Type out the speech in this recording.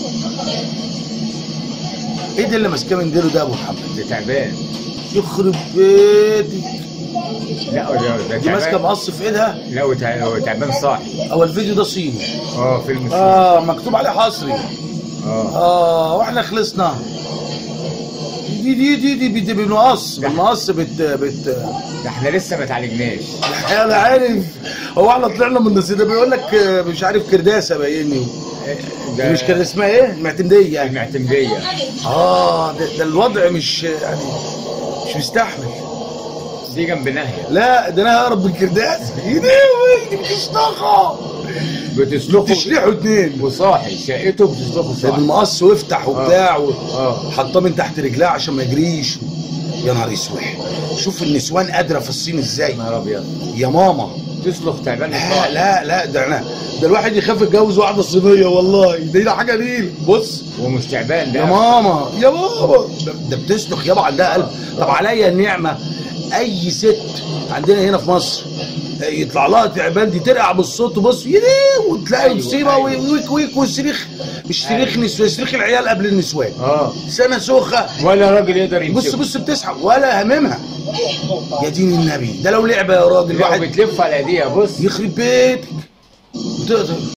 ايه ده اللي ماسكاه من ديله ده يا ابو محمد ده تعبان يخرب بيتك لا ده ده دي ماسكه تعبان مقص في ايدها لا هو تع- هو تعبان صاحي او الفيديو ده صيني اه فيلم صيني. اه مكتوب عليه حصري اه اه واحنا خلصنا دي دي دي دي, دي بالمقص بالمقص بت بت ده احنا لسه ما اتعالجناش انا عارف هو احنا طلعنا من النص ده بيقول لك آه، مش عارف كرداسه باينني ده مش كان اسمها ايه؟ المعتمديه يعني المعتمديه اه ده, ده الوضع مش يعني مش مستحمل دي جنب ناهيه لا ده انا اقرب من كرداس ايدي دي بتشتخه بتسلخه بتشلحوا اتنين وصاحي شقته بتسلخه ده صاحي بالمقص وافتح وبتاع و... اه حطاه من تحت رجلها عشان ما يجريش يا نهار اسود شوف النسوان قادره في الصين ازاي يا نهار ابيض يا ماما تسلخ تعبان لا صاحي لا لا ده انا ده الواحد يخاف يتجوز واحده صينيه والله دي ده حاجه نيل بص ومش تعبان ده يا ماما يا ماما ده, ده بتسلخ يابا عندها قلب طب عليا النعمه اي ست عندنا هنا في مصر يطلع لها تعبان دي ترقع بالصوت وبص يدي وتلاقي أيوة، مصيبه أيوة. ويك ويك والصريخ مش صريخ أيوة. نسوان صريخ العيال قبل النسوان اه سنه سخه ولا راجل يقدر بص يمسكه بص بتسحب ولا هممها يا دين النبي ده لو لعبه يا راجل لا واحد وبتلف على ايديها بص يخرب بيتك بتقدر